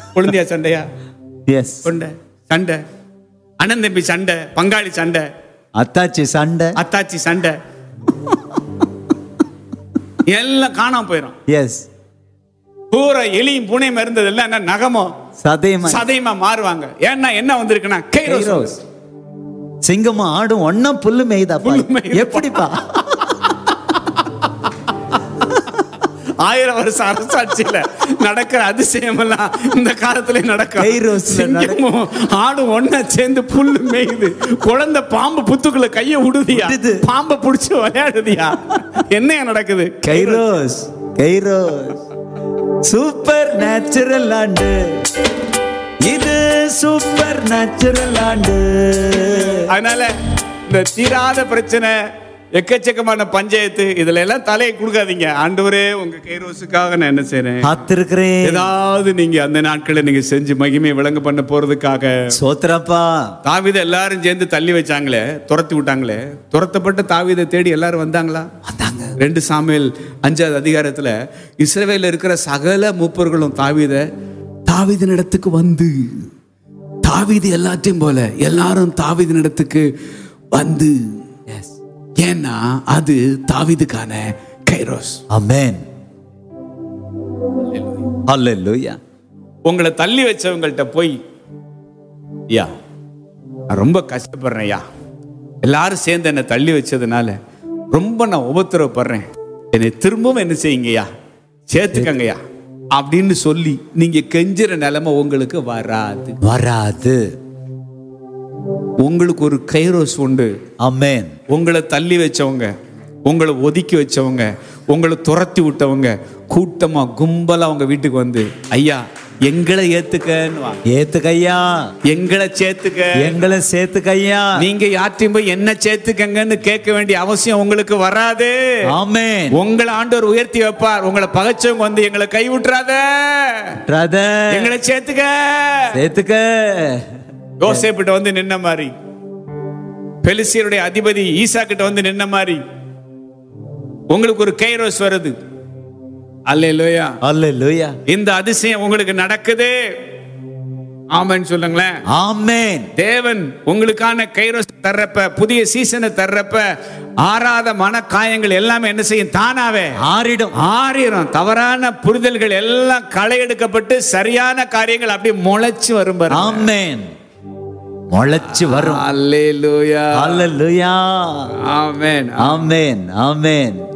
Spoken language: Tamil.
கொழுந்தியா சண்டையா எஸ் கொண்ட சண்டை அண்ணன் தம்பி சண்டை பங்காளி சண்டை அத்தாச்சி சண்டை அத்தாச்சி சண்டை எல்லாம் காணாம போயிடும் எஸ் பூரா எலியும் பூனையும் இருந்தது எல்லாம் என்ன நகமோ சதையமா சதையமா மாறுவாங்க ஏன்னா என்ன வந்திருக்குன்னா கைரோஸ் கைரோஸ். சிங்கமும் ஆடும் ஒன்னா புல்லு மேய்தாப்பா புல்லு மேயுதாப்பா. எப்படிப்பா ஆயிரம் வருஷம் அரசாட்சியில நடக்கிற அதிசயம் எல்லாம் இந்த காலத்துல நடக்கும் கைரோஸ்ல சிங்கமும் ஆடும் ஒண்ணா சேர்ந்து புல்லு மேயுது குழந்தை பாம்பு புத்துக்குள்ள கைய விடுதியா விடுது. பாம்பை புடிச்சு விளையாடுதியா என்னையா நடக்குது கைரோஸ் கைரோஸ் சூப்பர் நேச்சுரல் ஆண்டு இது சூப்பர் நேச்சுரல் ஆண்டு அதனால இந்த தீராத பிரச்சனை எக்கச்சக்கமான பஞ்சாயத்து இதுல எல்லாம் தலையை கொடுக்காதீங்க ஆண்டவரே உங்க கைரோஸுக்காக நான் என்ன செய்றேன் காத்திருக்கிறேன் ஏதாவது நீங்க அந்த நாட்களை நீங்க செஞ்சு மகிமை விளங்க பண்ண போறதுக்காக சோத்திரப்பா தாவீதை எல்லாரும் சேர்ந்து தள்ளி வச்சாங்களே துரத்தி விட்டாங்களே துரத்தப்பட்ட தாவீதை தேடி எல்லாரும் வந்தாங்களா வந்தாங்க ரெண்டு சாமியல் அஞ்சாவது அதிகாரத்துல இஸ்ரவேல இருக்கிற சகல மூப்பர்களும் தாவீத தாவீதின் இடத்துக்கு வந்து தாவீது எல்லாத்தையும் போல எல்லாரும் தாவீதின் இடத்துக்கு வந்து எஸ் ஏன்னா அது தாவீதுக்கான கைரோஸ் அமேன் ஹalleluya உங்களை தள்ளி வச்சவங்கள்ட்ட போய் ஐயா நான் ரொம்ப கஷ்டப்படுறேன் ஐயா எல்லாரும் சேர்ந்து என்னை தள்ளி வச்சதுனால ரொம்ப நான் உபத்திரவப்படுறேன் என்னை திரும்பவும் என்ன செய்யுங்கய்யா சேர்த்துக்கங்கய்யா அப்படின்னு சொல்லி நீங்க கெஞ்சுற நிலைமை உங்களுக்கு வராது வராது உங்களுக்கு ஒரு கைரோஸ் உண்டு அமேன் உங்களை தள்ளி வச்சவங்க உங்களை ஒதுக்கி வச்சவங்க உங்களை துரத்தி விட்டவங்க கூட்டமா கும்பலா உங்க வீட்டுக்கு வந்து ஐயா எங்களை ஏத்துக்கன்னு வாங்க. ஏத்துக்கையா எங்களை சேர்த்துக்க எங்களை சேர்த்துக்கையா நீங்க யார்ட்டையும் போய் என்ன சேர்த்துக்கங்கன்னு கேட்க வேண்டிய அவசியம் உங்களுக்கு வராது ஆமென் உங்களை ஆண்டவர் உயர்த்தி வைப்பார் உங்களை பகைச்சவங்க வந்து எங்களை கை விட்டுறாத பிரதர் எங்களை சேர்த்துக்க சேர்த்துக்க யோசேப்பிட்ட வந்து நின்ன மாதிரி பெலிசியருடைய அதிபதி ஈசா கிட்ட வந்து நின்ன மாதிரி உங்களுக்கு ஒரு கைரோஸ் வருது அல்லேலூயா ஹalleluya இந்த அதிசயம் உங்களுக்கு நடக்குது ஆமென்னு சொல்லுங்களேன் ஆமென் தேவன் உங்களுக்கான கைரோஸ் தர்றப்ப புதிய சீசனை தர்றப்ப ஆறாத மன காயங்கள் எல்லாமே என்ன செய்யும் தானாவே ஆறிடும் ஆறிரும் தவறான புரிதல்கள் எல்லாம் களை எடுக்கப்பட்டு சரியான காரியங்கள் அப்படியே முளைச்சு வரும் பாருங்க. ஆமென் முளைச்சு வரும் அல்லேலூயா ஹalleluya ஆமென் ஆமென் ஆமென்